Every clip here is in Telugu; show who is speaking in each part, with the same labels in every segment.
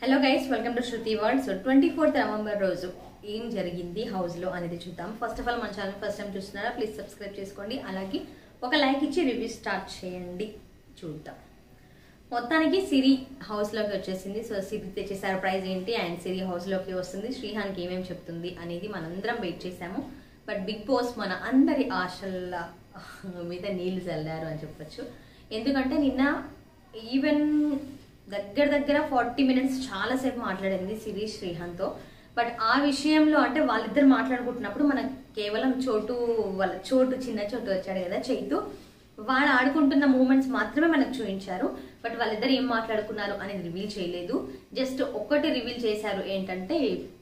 Speaker 1: Hello guys welcome to Shruti world so twenty fourth November రోజు ఏం జరిగింది హౌస్ లో అనేది చూద్దాం ఫస్ట్ ఆఫ్ ఆల్ మన ఛానల్ ఫస్ట్ టైం చూస్తున్నారా ప్లీజ్ సబ్స్క్రైబ్ చేసుకోండి అలాగే ఒక లైక్ ఇచ్చి రివ్యూ స్టార్ట్ చేయండి చూద్దాం మొత్తానికి సిరి హౌస్ లోకి వచ్చేసింది సో సిరి తెచ్చే సర్ప్రైజ్ ఏంటి అండ్ సిరి హౌస్ లోకి వస్తుంది శ్రీహాన్కి ఏమేమి చెప్తుంది అనేది మనందరం వెయిట్ చేసాము బట్ బిగ్ బాస్ మన అందరి ఆశల మీద నీళ్లు చల్లారు అని చెప్పొచ్చు ఎందుకంటే నిన్న ఈవెన్ దగ్గర దగ్గర ఫార్టీ మినిట్స్ చాలాసేపు మాట్లాడింది సిరి శ్రీహాన్తో బట్ ఆ విషయంలో అంటే వాళ్ళిద్దరు మాట్లాడుకుంటున్నప్పుడు మనకు కేవలం చోటు వాళ్ళ చోటు చిన్న చోటు వచ్చాడు కదా చైతు వాళ్ళు ఆడుకుంటున్న మూమెంట్స్ మాత్రమే మనకు చూపించారు బట్ వాళ్ళిద్దరు ఏం మాట్లాడుకున్నారు అనేది రివీల్ చేయలేదు జస్ట్ ఒక్కటి రివీల్ చేశారు ఏంటంటే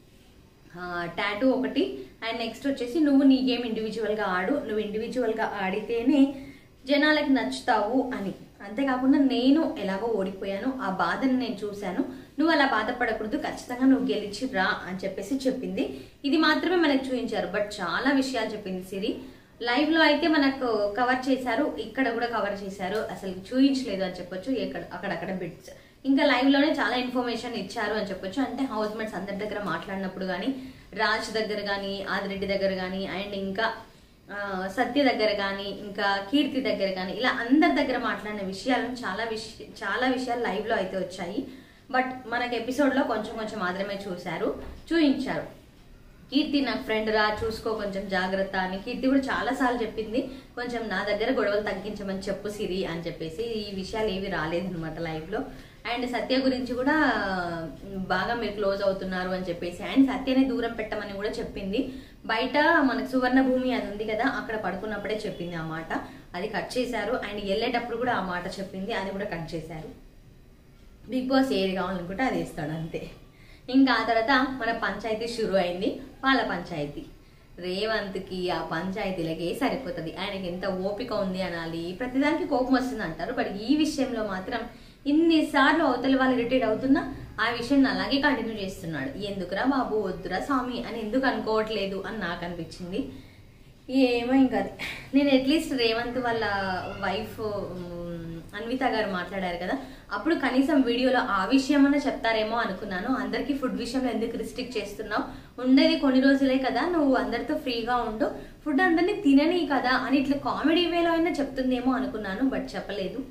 Speaker 1: టాటూ ఒకటి అండ్ నెక్స్ట్ వచ్చేసి నువ్వు నీ గేమ్ ఇండివిజువల్గా ఆడు నువ్వు ఇండివిజువల్గా ఆడితేనే జనాలకి నచ్చుతావు అని అంతేకాకుండా నేను ఎలాగో ఓడిపోయాను ఆ బాధను నేను చూశాను నువ్వు అలా బాధపడకూడదు ఖచ్చితంగా నువ్వు గెలిచి రా అని చెప్పేసి చెప్పింది ఇది మాత్రమే మనకు చూపించారు బట్ చాలా విషయాలు చెప్పింది సిరి లైవ్ లో అయితే మనకు కవర్ చేశారు ఇక్కడ కూడా కవర్ చేశారు అసలు చూపించలేదు అని చెప్పొచ్చు ఎక్కడ అక్కడక్కడ బిట్స్ ఇంకా లైవ్ లోనే చాలా ఇన్ఫర్మేషన్ ఇచ్చారు అని చెప్పొచ్చు అంటే హౌస్ మేట్స్ అందరి దగ్గర మాట్లాడినప్పుడు కానీ రాజ్ దగ్గర కానీ ఆదిరెడ్డి దగ్గర కానీ అండ్ ఇంకా ఆ, సత్య దగ్గర కానీ ఇంకా కీర్తి దగ్గర కానీ ఇలా అందరి దగ్గర మాట్లాడిన విషయాలను చాలా విష చాలా విషయాలు లైవ్ లో అయితే వచ్చాయి బట్ మనకి ఎపిసోడ్ లో కొంచెం కొంచెం మాత్రమే చూశారు చూపించారు కీర్తి నాకు ఫ్రెండ్ రా చూసుకో కొంచెం జాగ్రత్త అని కీర్తి కూడా చాలా సార్లు చెప్పింది కొంచెం నా దగ్గర గొడవలు తగ్గించమని చెప్పు సిరి అని చెప్పేసి ఈ విషయాలు ఏవి రాలేదన్నమాట లైవ్ లో అండ్ సత్య గురించి కూడా బాగా మీరు క్లోజ్ అవుతున్నారు అని చెప్పేసి అండ్ సత్యని దూరం పెట్టమని కూడా చెప్పింది బయట మనకు సువర్ణ భూమి అది ఉంది కదా అక్కడ పడుకున్నప్పుడే చెప్పింది ఆ మాట అది కట్ చేశారు అండ్ వెళ్ళేటప్పుడు కూడా ఆ మాట చెప్పింది అది కూడా కట్ చేశారు బిగ్ బాస్ ఏది కావాలనుకుంటే అది ఇస్తాడు అంతే ఇంకా ఆ తర్వాత మన పంచాయతీ షురు అయింది వాళ్ళ పంచాయతీ రేవంత్కి ఆ పంచాయతీలకే సరిపోతుంది ఆయనకి ఎంత ఓపిక ఉంది అనాలి ప్రతిదానికి కోపం వస్తుంది అంటారు బట్ ఈ విషయంలో మాత్రం ఇన్నిసార్లు అవతల వాళ్ళు ఇరిటేట్ అవుతున్నా ఆ విషయం అలాగే కంటిన్యూ చేస్తున్నాడు ఎందుకురా బాబు వద్దురా స్వామి అని ఎందుకు అనుకోవట్లేదు అని నాకు అనిపించింది ఏమో ఇంకా అది. నేను అట్లీస్ట్ రేవంత్ వాళ్ళ వైఫ్ అన్విత గారు మాట్లాడారు కదా అప్పుడు కనీసం వీడియోలో ఆ విషయం అన్న చెప్తారేమో అనుకున్నాను అందరికీ ఫుడ్ విషయంలో ఎందుకు రిస్ట్రిక్ట్ చేస్తున్నావు ఉండేది కొన్ని రోజులే కదా నువ్వు అందరితో ఫ్రీగా ఉండు ఫుడ్ అందరినీ తినని కదా అని ఇట్లా కామెడీ వేలో అయినా చెప్తుందేమో అనుకున్నాను బట్ చెప్పలేదు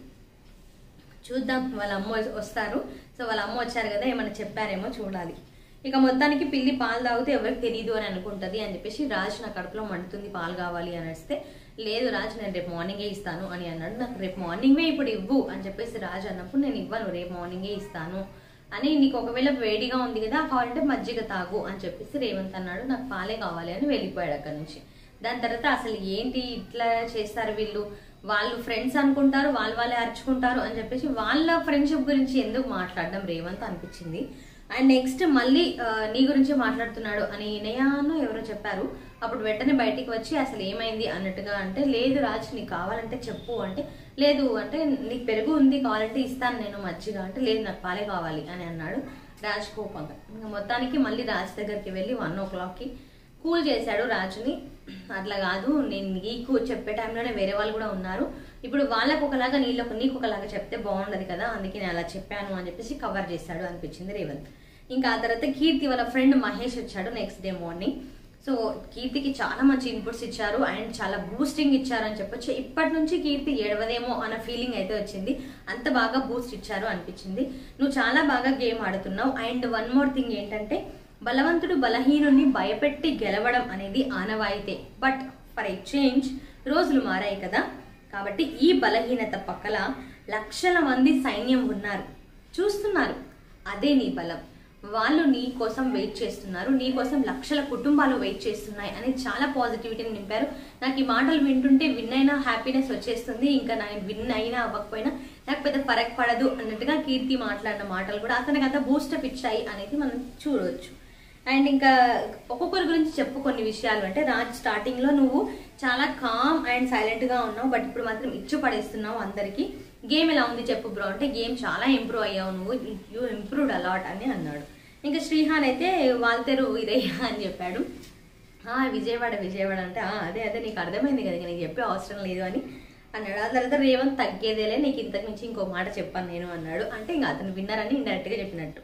Speaker 1: చూద్దాం వాళ్ళ అమ్మ వస్తారు సో వాళ్ళ అమ్మ వచ్చారు కదా ఏమైనా చెప్పారేమో చూడాలి ఇక మొత్తానికి పిల్లి పాలు తాగితే ఎవరికి తెలియదు అని అనుకుంటది అని చెప్పేసి రాజ్ నా కడుపులో మండుతుంది పాలు కావాలి అని వస్తే లేదు రాజ్ నేను రేపు మార్నింగే ఇస్తాను అని అన్నాడు నాకు రేపు మార్నింగే ఇప్పుడు ఇవ్వు అని చెప్పేసి రాజ్ అన్నప్పుడు నేను ఇవ్వను రేపు మార్నింగే ఇస్తాను అని నీకు ఒకవేళ వేడిగా ఉంది కదా కావాలంటే మజ్జిగ తాగు అని చెప్పేసి రేవంత్ అన్నాడు నాకు పాలే కావాలి అని వెళ్ళిపోయాడు అక్కడి నుంచి దాని తర్వాత అసలు ఏంటి ఇట్లా చేస్తారు వీళ్ళు వాళ్ళు ఫ్రెండ్స్ అనుకుంటారు వాళ్ళు వాళ్ళే అరుచుకుంటారు అని చెప్పేసి వాళ్ళ ఫ్రెండ్షిప్ గురించి ఎందుకు మాట్లాడడం రేవంత్ అనిపించింది అండ్ నెక్స్ట్ మళ్ళీ ఆ, నీ గురించి మాట్లాడుతున్నాడు అని నయాను ఎవరో చెప్పారు అప్పుడు వెంటనే బయటికి వచ్చి అసలు ఏమైంది అన్నట్టుగా అంటే లేదు రాజ్ నీకు కావాలంటే చెప్పు అంటే లేదు అంటే నీకు పెరుగు ఉంది కావాలంటే ఇస్తాను నేను మజ్జిగ అంటే లేదు నాకు పాలే కావాలి అని అన్నాడు రాజ్ కోపంగా ఇంకా మొత్తానికి మళ్ళీ రాజ్ దగ్గరికి వెళ్ళి వన్ ఓ క్లాక్కి కూల్ చేశాడు రాజుని అట్లా కాదు నేను నీకు చెప్పే టైంలోనే వేరే వాళ్ళు కూడా ఉన్నారు ఇప్పుడు వాళ్ళకు ఒకలాగా నీళ్ళకు నీకు ఒకలాగా చెప్తే బాగుండదు కదా అందుకే నేను అలా చెప్పాను అని చెప్పేసి కవర్ చేశాడు అనిపించింది రేవంత్ ఇంకా ఆ తర్వాత కీర్తి వాళ్ళ ఫ్రెండ్ మహేష్ వచ్చాడు నెక్స్ట్ డే మార్నింగ్ సో కీర్తికి చాలా మంచి ఇన్పుట్స్ ఇచ్చారు అండ్ చాలా బూస్టింగ్ ఇచ్చారు అని చెప్పొచ్చు ఇప్పటి నుంచి కీర్తి ఏడవదేమో అన్న ఫీలింగ్ అయితే వచ్చింది అంత బాగా బూస్ట్ ఇచ్చారు అనిపించింది నువ్వు చాలా బాగా గేమ్ ఆడుతున్నావు అండ్ వన్ మోర్ థింగ్ ఏంటంటే బలవంతుడు బలహీనుని భయపెట్టి గెలవడం అనేది ఆనవాయితే బట్ ఫర్ ఎక్స్చేంజ్ రోజులు మారాయి కదా కాబట్టి ఈ బలహీనత పక్కల లక్షల మంది సైన్యం ఉన్నారు చూస్తున్నారు అదే నీ బలం వాళ్ళు నీ కోసం వెయిట్ చేస్తున్నారు నీ కోసం లక్షల కుటుంబాలు వెయిట్ చేస్తున్నాయి అని చాలా పాజిటివిటీని నింపారు నాకు ఈ మాటలు వింటుంటే విన్ అయినా హ్యాపీనెస్ వచ్చేస్తుంది ఇంకా నేను విన్ అయినా అవ్వకపోయినా నాకు పెద్ద ఫరక్ పడదు అన్నట్టుగా కీర్తి మాట్లాడిన మాటలు కూడా అతనికి అంత బూస్టప్ ఇచ్చాయి అనేది మనం చూడవచ్చు అండ్ ఇంకా ఒక్కొక్కరి గురించి చెప్పు కొన్ని విషయాలు అంటే రాజ్ స్టార్టింగ్ లో నువ్వు చాలా కామ్ అండ్ సైలెంట్ గా ఉన్నావు బట్ ఇప్పుడు మాత్రం ఇచ్చు పడేస్తున్నావు అందరికి గేమ్ ఎలా ఉంది చెప్పు బ్రో అంటే గేమ్ చాలా ఇంప్రూవ్ అయ్యావు నువ్వు యూ ఇంప్రూవ్డ్ అలాట్ అని అన్నాడు ఇంకా శ్రీహాన్ అయితే వాల్తెరు ఇదయ్యా అని చెప్పాడు "ఆ, విజయవాడ విజయవాడ అంటే "ఆ, అదే అదే నీకు అర్థమైంది కదా ఇక నీకు చెప్పే అవసరం లేదు అని అన్నాడు ఆ తర్వాత రేవంత్ తగ్గేదేలే నీకు ఇంతకు మించి ఇంకో మాట చెప్పాను నేను అన్నాడు అంటే ఇంకా అతను విన్నారని ఇండైరెక్ట్ గా చెప్పినట్టు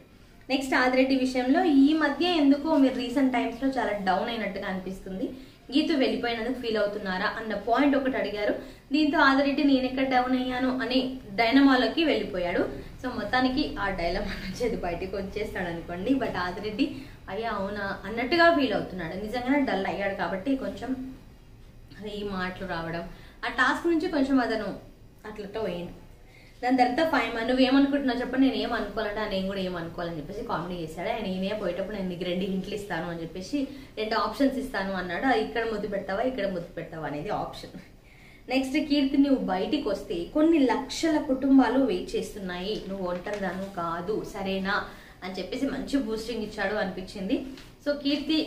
Speaker 1: నెక్స్ట్ ఆదిరెడ్డి విషయంలో ఈ మధ్య ఎందుకో మీరు రీసెంట్ టైమ్స్లో చాలా డౌన్ అయినట్టుగా అనిపిస్తుంది గీతు వెళ్ళిపోయినందుకు ఫీల్ అవుతున్నారా అన్న పాయింట్ ఒకటి అడిగారు దీంతో ఆదిరెడ్డి నేను ఎక్కడ డౌన్ అయ్యాను అని డైనమాలోకి వెళ్ళిపోయాడు సో మొత్తానికి ఆ డైలమా నుంచి బయటకు వచ్చేస్తాడు అనుకోండి బట్ ఆదిరెడ్డి అయ్యా అవునా అన్నట్టుగా ఫీల్ అవుతున్నాడు నిజంగానే డల్ అయ్యాడు కాబట్టి కొంచెం అదే ఈ మాటలు రావడం ఆ టాస్క్ నుంచి కొంచెం అతను అట్లతో పోయింది దాని తర్వాత ఫైవ్ మంత్ నువ్వు ఏమనుకుంటున్నావు చెప్పండి నేను ఏం అనుకోవాలంటే నేను కూడా ఏం అనుకోవాలని చెప్పేసి కామెడీ చేశాడు ఆయన ఈయనే పోయేటప్పుడు నేను నీకు రెండు హింట్లు ఇస్తాను అని చెప్పేసి రెండు ఆప్షన్స్ ఇస్తాను అన్నాడు అది ఇక్కడ ముద్దు పెడతావా ఇక్కడ ముద్దు పెడతావా అనేది ఆప్షన్ నెక్స్ట్ కీర్తి నువ్వు బయటికి వస్తే కొన్ని లక్షల కుటుంబాలు వెయిట్ చేస్తున్నాయి నువ్వు ఒంటరిదాను కాదు సరేనా అని చెప్పేసి మంచి బూస్టింగ్ ఇచ్చాడు అనిపించింది సో కీర్తి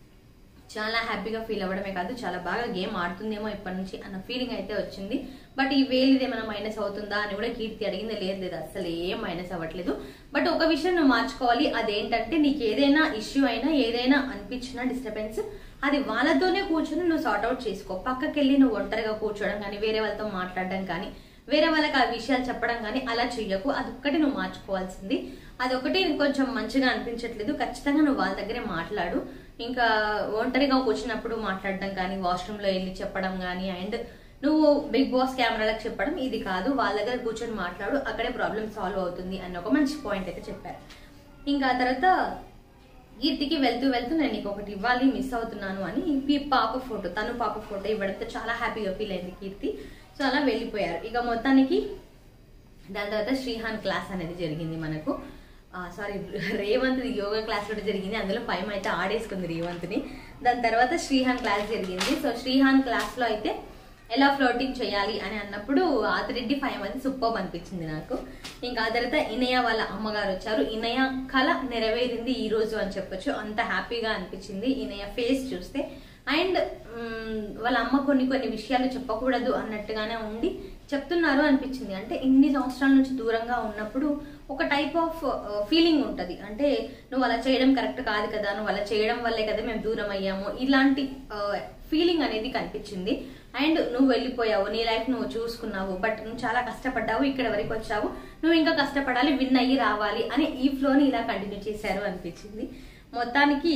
Speaker 1: చాలా హ్యాపీగా ఫీల్ అవ్వడమే కాదు చాలా బాగా గేమ్ ఆడుతుందేమో ఇప్పటి నుంచి అన్న ఫీలింగ్ అయితే వచ్చింది బట్ ఈ వేలు ఏమైనా మైనస్ అవుతుందా అని కూడా కీర్తి అడిగింది లేదు లేదు అసలు ఏం మైనస్ అవ్వట్లేదు బట్ ఒక విషయం నువ్వు మార్చుకోవాలి అదేంటంటే నీకు ఏదైనా ఇష్యూ అయినా ఏదైనా అనిపించిన డిస్టర్బెన్స్ అది వాళ్ళతోనే కూర్చొని నువ్వు సార్ట్అవుట్ చేసుకో పక్కకి వెళ్ళి నువ్వు ఒంటరిగా కూర్చోవడం కానీ వేరే వాళ్ళతో మాట్లాడడం కానీ వేరే వాళ్ళకి ఆ విషయాలు చెప్పడం కానీ అలా చెయ్యకు అదొక్కటి నువ్వు మార్చుకోవాల్సింది అదొకటి కొంచెం మంచిగా అనిపించట్లేదు ఖచ్చితంగా నువ్వు వాళ్ళ దగ్గరే మాట్లాడు ఇంకా ఒంటరిగా కూర్చున్నప్పుడు మాట్లాడడం కానీ వాష్రూమ్లో వెళ్ళి చెప్పడం కానీ అండ్ నువ్వు బిగ్ బాస్ కెమెరాలకు చెప్పడం ఇది కాదు వాళ్ళ దగ్గర కూర్చొని మాట్లాడు అక్కడే ప్రాబ్లం సాల్వ్ అవుతుంది అని ఒక మంచి పాయింట్ అయితే చెప్పారు ఇంకా ఆ తర్వాత కీర్తికి వెళ్తూ వెళ్తూ నేను నీకు ఒకటి ఇవ్వాలి మిస్ అవుతున్నాను అని ఈ పాప ఫోటో తను పాప ఫోటో ఇవ్వడంతో చాలా హ్యాపీగా ఫీల్ అయింది కీర్తి సో అలా వెళ్ళిపోయారు ఇక మొత్తానికి దాని తర్వాత శ్రీహాన్ క్లాస్ అనేది జరిగింది మనకు సారీ రేవంత్ యోగా క్లాస్ కూడా జరిగింది అందులో ఫైవ్ అయితే ఆడేసుకుంది రేవంత్ని దాని తర్వాత శ్రీహాన్ క్లాస్ జరిగింది సో శ్రీహాన్ క్లాస్లో అయితే ఎలా ఫ్లోటింగ్ చేయాలి అని అన్నప్పుడు ఆదిరెడ్డి ఫైవ్ మంది సూపర్ అనిపించింది నాకు ఇంకా ఆ తర్వాత ఇనయ వాళ్ళ అమ్మగారు వచ్చారు ఇనయ కళ నెరవేరింది ఈ రోజు అని చెప్పొచ్చు అంత హ్యాపీగా అనిపించింది ఇనయ ఫేస్ చూస్తే అండ్ వాళ్ళ అమ్మ కొన్ని కొన్ని విషయాలు చెప్పకూడదు అన్నట్టుగానే ఉండి చెప్తున్నారు అనిపించింది అంటే ఇన్ని సంవత్సరాల నుంచి దూరంగా ఉన్నప్పుడు ఒక టైప్ ఆఫ్ ఫీలింగ్ ఉంటుంది అంటే నువ్వు అలా చేయడం కరెక్ట్ కాదు కదా నువ్వు అలా చేయడం వల్లే కదా మేము దూరం అయ్యాము ఇలాంటి ఫీలింగ్ అనేది కనిపించింది అండ్ నువ్వు వెళ్ళిపోయావు నీ లైఫ్ నువ్వు చూసుకున్నావు బట్ నువ్వు చాలా కష్టపడ్డావు ఇక్కడ వరకు వచ్చావు నువ్వు ఇంకా కష్టపడాలి విన్ అయ్యి రావాలి అని ఈ ఫ్లోని ఇలా కంటిన్యూ చేశారు అనిపించింది మొత్తానికి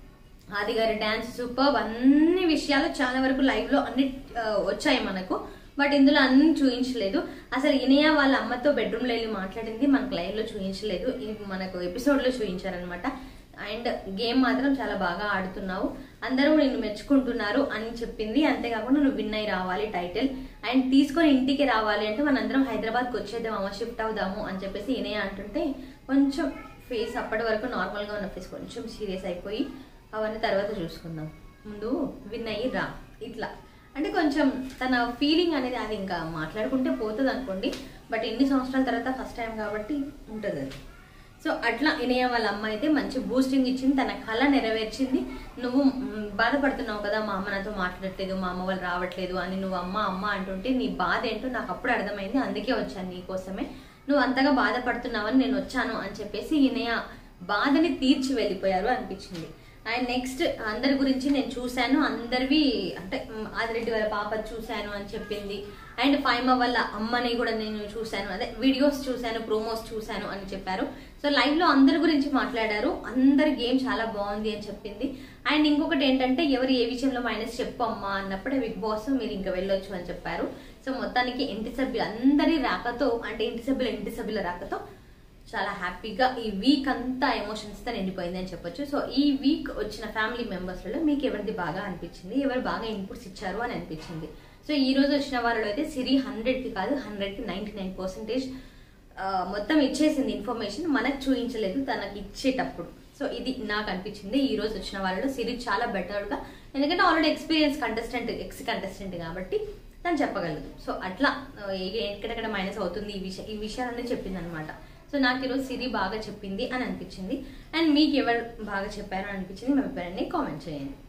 Speaker 1: ఆది గారి డాన్స్ సూపర్ అన్ని విషయాలు చాలా వరకు లైవ్ లో అన్ని ఆ, వచ్చాయి మనకు బట్ ఇందులో అన్ని చూపించలేదు అసలు ఇనయ వాళ్ళ అమ్మతో బెడ్రూమ్ లో వెళ్ళి మాట్లాడింది మనకు లైవ్ లో చూపించలేదు ఇది మనకు ఎపిసోడ్ లో చూపించారనమాట అండ్ గేమ్ మాత్రం చాలా బాగా ఆడుతున్నావు అందరూ నిన్ను మెచ్చుకుంటున్నారు అని చెప్పింది అంతేకాకుండా నువ్వు విన్ అయి రావాలి టైటిల్ అండ్ తీసుకొని ఇంటికి రావాలి అంటే మనందరం హైదరాబాద్కి వచ్చేద్దాం అమ్మ షిఫ్ట్ అవుదాము అని చెప్పేసి ఇనయ అంటుంటే కొంచెం ఫేస్ అప్పటి వరకు నార్మల్గా ఉన్న ఫేస్ కొంచెం సీరియస్ అయిపోయి అవన్నీ తర్వాత చూసుకుందాం ముందు విన్ అయ్యి రా ఇట్లా అంటే కొంచెం తన ఫీలింగ్ అనేది అది ఇంకా మాట్లాడుకుంటే పోతుంది అనుకోండి బట్ ఎన్ని సంవత్సరాల తర్వాత ఫస్ట్ టైం కాబట్టి ఉంటుంది అది సో అట్లా ఇనయ వాళ్ళ అమ్మ అయితే మంచి బూస్టింగ్ ఇచ్చింది తన కళ నెరవేర్చింది నువ్వు మ్, బాధపడుతున్నావు కదా మా అమ్మ నాతో మాట్లాడట్లేదు మా అమ్మ వాళ్ళు రావట్లేదు అని నువ్వు అమ్మ అమ్మ అంటుంటే నీ బాధ ఏంటో నాకు అప్పుడు అర్థమైంది అందుకే వచ్చాను నీ కోసమే నువ్వు అంతగా బాధపడుతున్నావని నేను వచ్చాను అని చెప్పేసి ఈయన బాధని తీర్చి వెళ్ళిపోయారు అనిపించింది అండ్ నెక్స్ట్ అందరి గురించి నేను చూశాను అందరివి అంటే మ్, ఆదిరెడ్డి వాళ్ళ పాప చూశాను అని చెప్పింది అండ్ ఫైమ వాళ్ళ అమ్మని కూడా నేను చూశాను అదే వీడియోస్ చూశాను ప్రోమోస్ చూశాను అని చెప్పారు సో లైవ్ లో అందరి గురించి మాట్లాడారు అందరి గేమ్ చాలా బాగుంది అని చెప్పింది అండ్ ఇంకొకటి ఏంటంటే ఎవరు ఏ విషయంలో మైనస్ చెప్పు అమ్మా అన్నప్పుడే బిగ్ బాస్ మీరు ఇంకా వెళ్ళొచ్చు అని చెప్పారు సో మొత్తానికి ఇంటి సభ్యులు అందరి రాకతో అంటే ఇంటి సభ్యుల ఇంటి సభ్యుల రాకతో చాలా హ్యాపీగా ఈ వీక్ అంతా ఎమోషన్స్ తో నిండిపోయింది అని చెప్పొచ్చు సో ఈ వీక్ వచ్చిన ఫ్యామిలీ మెంబర్స్ లలో మీకు ఎవరిది బాగా అనిపించింది ఎవరు బాగా ఇన్పుట్స్ ఇచ్చారు అని అనిపించింది సో ఈ రోజు వచ్చిన వాళ్ళలో అయితే సిరి హండ్రెడ్ కి కాదు హండ్రెడ్ కి నైన్టీ నైన్ పర్సెంటేజ్ మొత్తం ఇచ్చేసింది ఇన్ఫర్మేషన్ మనకు చూపించలేదు తనకి ఇచ్చేటప్పుడు సో ఇది నాకు అనిపించింది ఈ రోజు వచ్చిన వాళ్ళలో సిరి చాలా బెటర్ గా ఎందుకంటే already experience contestant ex contestant కాబట్టి తను చెప్పగలదు సో అట్లా ఆ, ఏ- ఎక్కడెక్కడ మైనస్ అవుతుంది ఈ విషయం ఈ విషయాలన్నీ చెప్పింది అనమాట సో నాకు ఈరోజు సిరి బాగా చెప్పింది అని అనిపించింది అండ్ మీకు ఎవరు బాగా చెప్పారో అని అనిపించింది మీ అభిప్రాయాన్ని కామెంట్ చేయండి